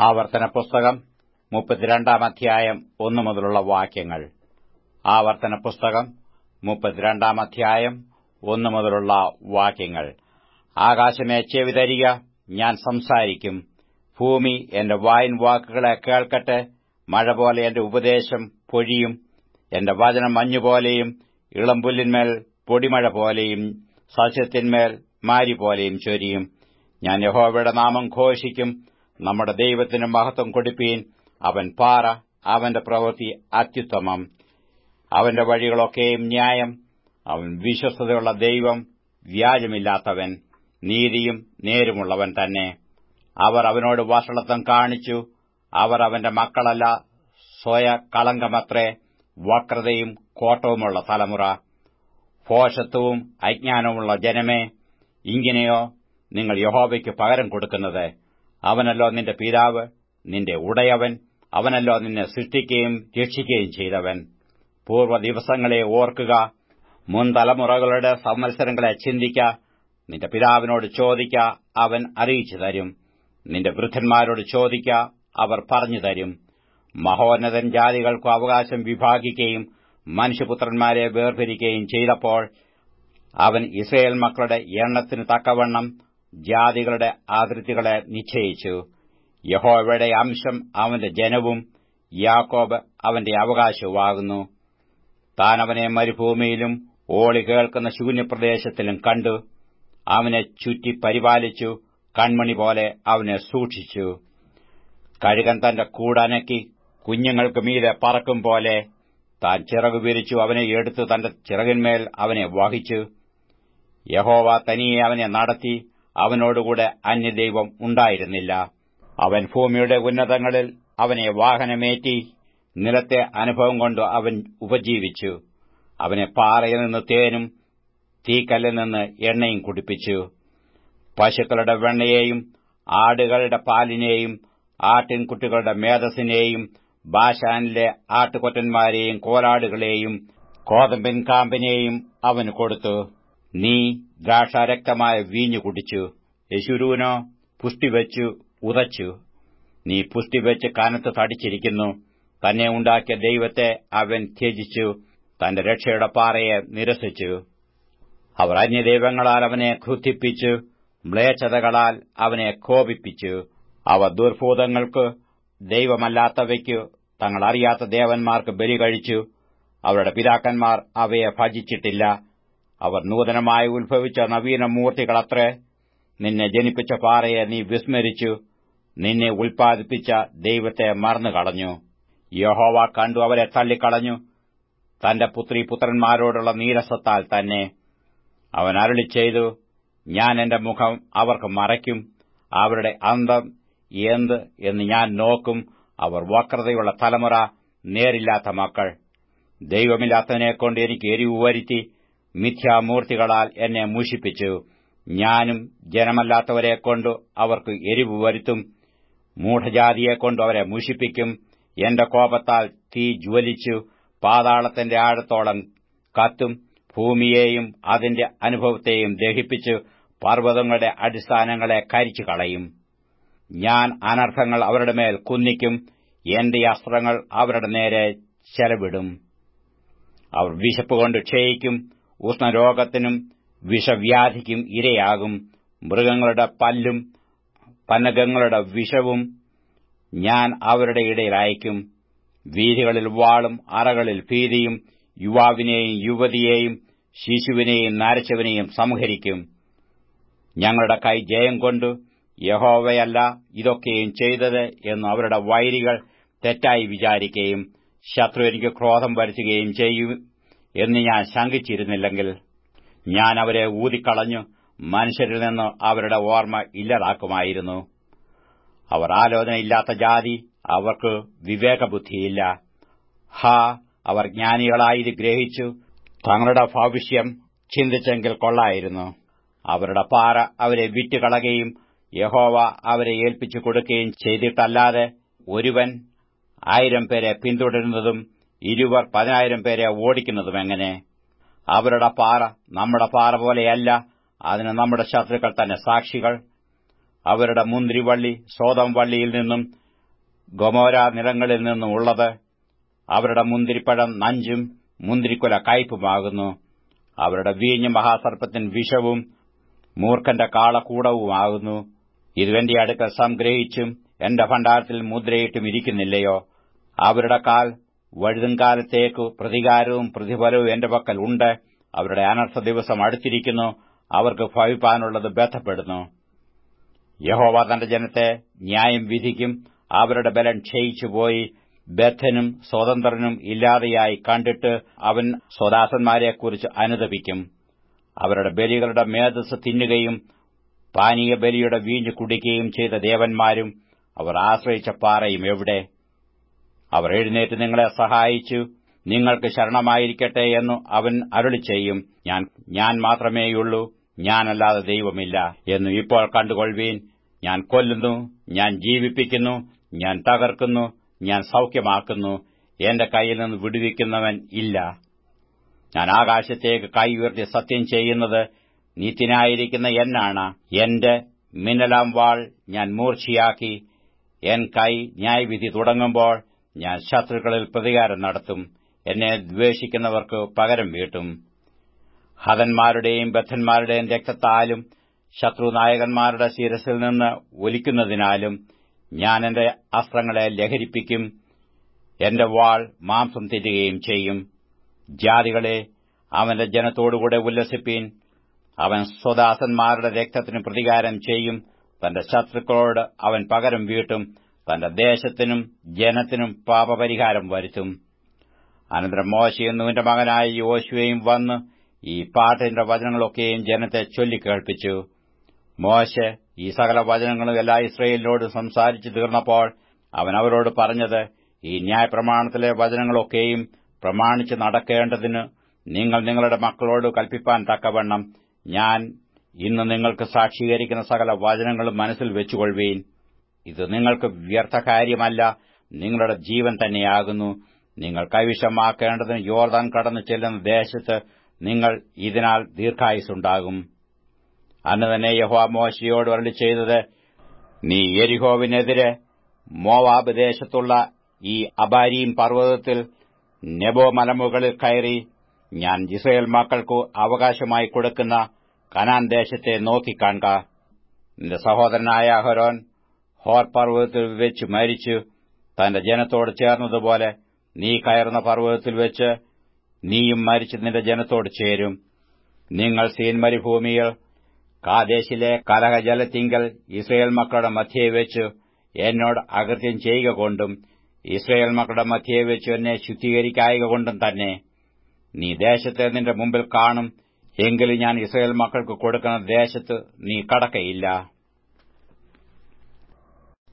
ആവർത്തന പുസ്തകം മുപ്പത്തിരണ്ടാം അധ്യായം ഒന്നു മുതലുള്ള വാക്യങ്ങൾ ആവർത്തന പുസ്തകം മുപ്പത്തിരണ്ടാം അധ്യായം ഒന്നു മുതലുള്ള വാക്യങ്ങൾ ആകാശമേ ചെവി തരിക ഞാൻ സംസാരിക്കും ഭൂമി എന്റെ വായിൻ വാക്കുകളെ കേൾക്കട്ടെ മഴ പോലെ എന്റെ ഉപദേശം പൊഴിയും എന്റെ വചനം മഞ്ഞുപോലെയും ഇളംപുല്ലിന്മേൽ പൊടിമഴ പോലെയും സസ്യത്തിന്മേൽ മാരി പോലെയും ചൊരിയും ഞാൻ യഹോവയുടെ നാമം ഘോഷിക്കും നമ്മുടെ ദൈവത്തിന് മഹത്വം കൊടുപ്പീൻ അവൻ പാറ അവന്റെ പ്രവൃത്തി അത്യുത്തമം അവന്റെ വഴികളൊക്കെയും ന്യായം അവൻ വിശ്വസ്തതയുള്ള ദൈവം വ്യാജമില്ലാത്തവൻ നീതിയും നേരുമുള്ളവൻ തന്നെ അവർ അവനോട് വഷളത്വം കാണിച്ചു അവർ അവന്റെ മക്കളല്ല സ്വയ കളങ്കമത്രേ വക്രതയും കോട്ടവുമുള്ള തലമുറ ഭോഷത്വവും അജ്ഞാനവുമുള്ള ജനമേ ഇങ്ങനെയോ നിങ്ങൾ യഹോവയ്ക്ക് പകരം കൊടുക്കുന്നത് അവനല്ലോ നിന്റെ പിതാവ് നിന്റെ ഉടയവൻ അവനല്ലോ നിന്നെ സൃഷ്ടിക്കുകയും രക്ഷിക്കുകയും ചെയ്തവൻ പൂർവ്വ ദിവസങ്ങളെ ഓർക്കുക മുൻ തലമുറകളുടെ സംവത്സരങ്ങളെ ചിന്തിക്ക നിന്റെ പിതാവിനോട് ചോദിക്ക അവൻ അറിയിച്ചു തരും നിന്റെ വൃദ്ധന്മാരോട് ചോദിക്ക അവർ പറഞ്ഞു തരും മഹോന്നതൻ ജാതികൾക്കു അവകാശം വിഭാഗിക്കുകയും മനുഷ്യപുത്രന്മാരെ വേർപിരിക്കുകയും ചെയ്തപ്പോൾ അവൻ ഇസ്രയേൽ മക്കളുടെ എണ്ണത്തിന് തക്കവണ്ണം ജാതികളുടെ അതിർത്തികളെ നിശ്ചയിച്ചു യഹോവയുടെ അംശം അവന്റെ ജനവും യാക്കോബ് അവന്റെ അവകാശവുമാകുന്നു താൻ അവനെ മരുഭൂമിയിലും ഓളി കേൾക്കുന്ന ശൂന്യപ്രദേശത്തിലും കണ്ടു അവനെ ചുറ്റി പരിപാലിച്ചു കൺമണി പോലെ അവനെ സൂക്ഷിച്ചു കഴുകൻ തന്റെ കൂടനക്കി കുഞ്ഞുങ്ങൾക്ക് മീതെ പറക്കും പോലെ താൻ ചിറകു വിരിച്ചു അവനെ എടുത്തു തന്റെ ചിറകിന്മേൽ അവനെ വഹിച്ചു യഹോവ തനിയെ അവനെ നടത്തി അവനോടുകൂടെ അന്യദൈവം ഉണ്ടായിരുന്നില്ല അവൻ ഭൂമിയുടെ ഉന്നതങ്ങളിൽ അവനെ വാഹനമേറ്റി നിലത്തെ അനുഭവം കൊണ്ട് അവൻ ഉപജീവിച്ചു അവനെ പാറയിൽ നിന്ന് തേനും തീക്കല്ലിൽ നിന്ന് എണ്ണയും കുടിപ്പിച്ചു പശുക്കളുടെ വെണ്ണയെയും ആടുകളുടെ പാലിനെയും ആട്ടിൻകുട്ടികളുടെ മേധസ്സിനെയും ബാഷാനിലെ ആട്ടുകൊറ്റന്മാരെയും കോലാടുകളെയും കോതമ്പിൻ കാമ്പിനെയും അവന് കൊടുത്തു നീ ദ്രാക്ഷാരക്തമായ വീഞ്ഞു കുടിച്ചു യശുരൂനോ പുഷ്ടിവെച്ചു ഉതച്ചു നീ പുഷ്ടിവെച്ച് കനത്ത് തടിച്ചിരിക്കുന്നു തന്നെ ഉണ്ടാക്കിയ ദൈവത്തെ അവൻ ത്യജിച്ചു തന്റെ രക്ഷയുടെ പാറയെ നിരസിച്ചു അവർ അന്യദൈവങ്ങളാൽ അവനെ ക്രുദ്ധിപ്പിച്ചു മ്ലേച്ഛതകളാൽ അവനെ കോപിപ്പിച്ചു അവ ദുർഭൂതങ്ങൾക്ക് ദൈവമല്ലാത്തവയ്ക്കു തങ്ങൾ അറിയാത്ത ദേവന്മാർക്ക് ബലി കഴിച്ചു അവരുടെ പിതാക്കന്മാർ അവയെ ഭജിച്ചിട്ടില്ല അവർ നൂതനമായി ഉത്ഭവിച്ച നവീന മൂർത്തികളത്രേ നിന്നെ ജനിപ്പിച്ച പാറയെ നീ വിസ്മരിച്ചു നിന്നെ ഉൽപ്പാദിപ്പിച്ച ദൈവത്തെ മറന്നുകളഞ്ഞു യഹോവ കണ്ടു അവരെ തള്ളിക്കളഞ്ഞു തന്റെ പുത്രി പുത്രന്മാരോടുള്ള നീരസത്താൽ തന്നെ അവൻ അരുളി ചെയ്തു ഞാൻ എന്റെ മുഖം അവർക്ക് മറയ്ക്കും അവരുടെ അന്തം എന്ത് എന്ന് ഞാൻ നോക്കും അവർ വക്രതയുള്ള തലമുറ നേരില്ലാത്ത മക്കൾ ദൈവമില്ലാത്തതിനെക്കൊണ്ട് എനിക്ക് എരിവ് വരുത്തി മിഥ്യാമൂർത്തികളാൽ എന്നെ മൂഷിപ്പിച്ചു ഞാനും ജനമല്ലാത്തവരെക്കൊണ്ടു അവർക്ക് എരിവ് വരുത്തും മൂഢജാതിയെക്കൊണ്ട് അവരെ മൂഷിപ്പിക്കും എന്റെ കോപത്താൽ തീ ജ്വലിച്ചു പാതാളത്തിന്റെ ആഴത്തോളം കത്തും ഭൂമിയെയും അതിന്റെ അനുഭവത്തെയും ദഹിപ്പിച്ചു പർവ്വതങ്ങളുടെ അടിസ്ഥാനങ്ങളെ കരിച്ചു കളയും ഞാൻ അനർത്ഥങ്ങൾ അവരുടെ മേൽ കുന്നിക്കും എന്റെ അസ്ത്രങ്ങൾ അവരുടെ നേരെ ചെലവിടും അവർ വിശപ്പ് കൊണ്ട് ക്ഷയിക്കും ഉഷ്ണരോഗത്തിനും വിഷവ്യാധിക്കും ഇരയാകും മൃഗങ്ങളുടെ പല്ലും പന്നകങ്ങളുടെ വിഷവും ഞാൻ അവരുടെ ഇടയിൽ അയക്കും വീഥികളിൽ വാളും അറകളിൽ ഭീതിയും യുവാവിനെയും യുവതിയെയും ശിശുവിനെയും നരച്ചവനെയും സംഹരിക്കും ഞങ്ങളുടെ കൈ ജയം കൊണ്ടു യഹോവയല്ല ഇതൊക്കെയും ചെയ്തത് എന്ന് അവരുടെ വൈരികൾ തെറ്റായി വിചാരിക്കുകയും ശത്രു എനിക്ക് ക്രോധം വരുത്തുകയും ചെയ്യും എന്ന് ഞാൻ ശങ്കിച്ചിരുന്നില്ലെങ്കിൽ ഞാൻ അവരെ ഊതിക്കളഞ്ഞു മനുഷ്യരിൽ നിന്ന് അവരുടെ ഓർമ്മ ഇല്ലാതാക്കുമായിരുന്നു അവർ ആലോചനയില്ലാത്ത ജാതി അവർക്ക് വിവേകബുദ്ധിയില്ല ഹാ അവർ ജ്ഞാനികളായി ഗ്രഹിച്ചു തങ്ങളുടെ ഭവിഷ്യം ചിന്തിച്ചെങ്കിൽ കൊള്ളായിരുന്നു അവരുടെ പാറ അവരെ വിറ്റുകളയുകയും യഹോവ അവരെ ഏൽപ്പിച്ചു കൊടുക്കുകയും ചെയ്തിട്ടല്ലാതെ ഒരുവൻ ആയിരം പേരെ പിന്തുടരുന്നതും ഇരുവർ പതിനായിരം പേരെ ഓടിക്കുന്നതും എങ്ങനെ അവരുടെ പാറ നമ്മുടെ പാറ പോലെയല്ല അതിന് നമ്മുടെ ശത്രുക്കൾ തന്നെ സാക്ഷികൾ അവരുടെ മുന്തിരിവള്ളി സോതം വള്ളിയിൽ നിന്നും ഗൊമോര നിലങ്ങളിൽ നിന്നും ഉള്ളത് അവരുടെ മുന്തിരിപ്പഴം നഞ്ചും മുന്തിരിക്കുല കയ്പുമാകുന്നു അവരുടെ വീഞ്ഞ് മഹാസർപ്പത്തിന് വിഷവും മൂർഖന്റെ കാളക്കൂടവുമാകുന്നു ഇതുവെന്റെ അടുക്കൽ സംഗ്രഹിച്ചും എന്റെ ഭണ്ഡാരത്തിൽ മുദ്രയിട്ടും ഇരിക്കുന്നില്ലയോ അവരുടെ കാൽ വഴുതുംകാലത്തേക്കു പ്രതികാരവും പ്രതിഫലവും എന്റെ പക്കൽ ഉണ്ട് അവരുടെ അനർത്ഥ ദിവസം അടുത്തിരിക്കുന്നു അവർക്ക് ഭവിപ്പാനുള്ളത് ബന്ധപ്പെടുന്നു യഹോവ തന്റെ ജനത്തെ ന്യായം വിധിക്കും അവരുടെ ബലം ക്ഷയിച്ചുപോയി ബദ്ധനും സ്വതന്ത്രനും ഇല്ലാതെയായി കണ്ടിട്ട് അവൻ സ്വദാസന്മാരെക്കുറിച്ച് അനുദപിക്കും അവരുടെ ബലികളുടെ മേധസ് തിന്നുകയും പാനീയ ബലിയുടെ വീഞ്ഞു കുടിക്കുകയും ചെയ്ത ദേവന്മാരും അവർ ആശ്രയിച്ച പാറയും എവിടെ അവർ എഴുന്നേറ്റ് നിങ്ങളെ സഹായിച്ചു നിങ്ങൾക്ക് ശരണമായിരിക്കട്ടെ എന്നു അവൻ അരുളി ചെയ്യും ഞാൻ ഞാൻ മാത്രമേയുള്ളൂ ഞാനല്ലാതെ ദൈവമില്ല എന്നു ഇപ്പോൾ കണ്ടുകൊള്ളുവീൻ ഞാൻ കൊല്ലുന്നു ഞാൻ ജീവിപ്പിക്കുന്നു ഞാൻ തകർക്കുന്നു ഞാൻ സൌഖ്യമാക്കുന്നു എന്റെ കയ്യിൽ നിന്ന് വിടുവിക്കുന്നവൻ ഇല്ല ഞാൻ ആകാശത്തേക്ക് കൈ ഉയർത്തി സത്യം ചെയ്യുന്നത് നീത്തിനായിരിക്കുന്ന എന്നാണ് എന്റെ മിന്നലാം വാൾ ഞാൻ മൂർച്ചയാക്കി എൻ കൈ ന്യായവിധി തുടങ്ങുമ്പോൾ ഞാൻ ശത്രുക്കളിൽ പ്രതികാരം നടത്തും എന്നെ ദ്വേഷിക്കുന്നവർക്ക് പകരം വീട്ടും ഹതന്മാരുടെയും ബദ്ധന്മാരുടെയും രക്തത്താലും ശത്രുനായകന്മാരുടെ ശിരസിൽ നിന്ന് ഒലിക്കുന്നതിനാലും ഞാൻ എന്റെ അസ്ത്രങ്ങളെ ലഹരിപ്പിക്കും എന്റെ വാൾ മാംസം തിരുകയും ചെയ്യും ജാതികളെ അവന്റെ ജനത്തോടുകൂടെ ഉല്ലസിപ്പീൻ അവൻ സ്വദാസന്മാരുടെ രക്തത്തിന് പ്രതികാരം ചെയ്യും തന്റെ ശത്രുക്കളോട് അവൻ പകരം വീട്ടും തന്റെ ദേശത്തിനും ജനത്തിനും പാപപരിഹാരം വരുത്തും അനന്തരം മോശയും നൂന്റെ മകനായ യോശുവയും വന്ന് ഈ പാട്ടിന്റെ വചനങ്ങളൊക്കെയും ജനത്തെ ചൊല്ലിക്കേൾപ്പിച്ചു മോശ ഈ സകല വചനങ്ങളും എല്ലാ ഇസ്രയേലിനോട് സംസാരിച്ചു തീർന്നപ്പോൾ അവൻ അവരോട് പറഞ്ഞത് ഈ ന്യായപ്രമാണത്തിലെ വചനങ്ങളൊക്കെയും പ്രമാണിച്ച് നടക്കേണ്ടതിന് നിങ്ങൾ നിങ്ങളുടെ മക്കളോട് കൽപ്പിപ്പാൻ തക്കവണ്ണം ഞാൻ ഇന്ന് നിങ്ങൾക്ക് സാക്ഷീകരിക്കുന്ന സകല വചനങ്ങളും മനസ്സിൽ വെച്ചുകൊള്ളുവീൻ ഇത് നിങ്ങൾക്ക് വ്യർത്ഥ കാര്യമല്ല നിങ്ങളുടെ ജീവൻ തന്നെയാകുന്നു നിങ്ങൾ കൈവിഷമാക്കേണ്ടതിന് യോർദാൻ കടന്നു ചെല്ലുന്ന ദേശത്ത് നിങ്ങൾ ഇതിനാൽ ദീർഘായുസുണ്ടാകും അന്ന് തന്നെ യഹോവ മോശയോട് വരളി ചെയ്തത് നീ എരിഹോവിനെതിരെ മോവാബ് ദേശത്തുള്ള ഈ അബാരീം പർവ്വതത്തിൽ നെബോ മലമുകളിൽ കയറി ഞാൻ ഇസ്രയേൽ മക്കൾക്കു അവകാശമായി കൊടുക്കുന്ന കനാൻ ദേശത്തെ നോക്കിക്കാണുക നിന്റെ സഹോദരനായ അഹരോൻ ഹോർ പർവ്വതത്തിൽ വെച്ച് മരിച്ചു തന്റെ ജനത്തോട് ചേർന്നതുപോലെ നീ കയറുന്ന പർവ്വതത്തിൽ വെച്ച് നീയും മരിച്ച് നിന്റെ ജനത്തോട് ചേരും നിങ്ങൾ സീൻ മരുഭൂമിയിൽ കാദേശിലെ കലഹജലത്തിങ്കൽ ഇസ്രയേൽ മക്കളുടെ മധ്യേ വെച്ച് എന്നോട് അകൃത്യം ചെയ്യുക കൊണ്ടും ഇസ്രയേൽ മക്കളുടെ മധ്യേ വെച്ച് എന്നെ ശുദ്ധീകരിക്കായക കൊണ്ടും തന്നെ നീ ദേശത്തെ നിന്റെ മുമ്പിൽ കാണും എങ്കിലും ഞാൻ ഇസ്രയേൽ മക്കൾക്ക് കൊടുക്കുന്ന ദേശത്ത് നീ കടക്കയില്ല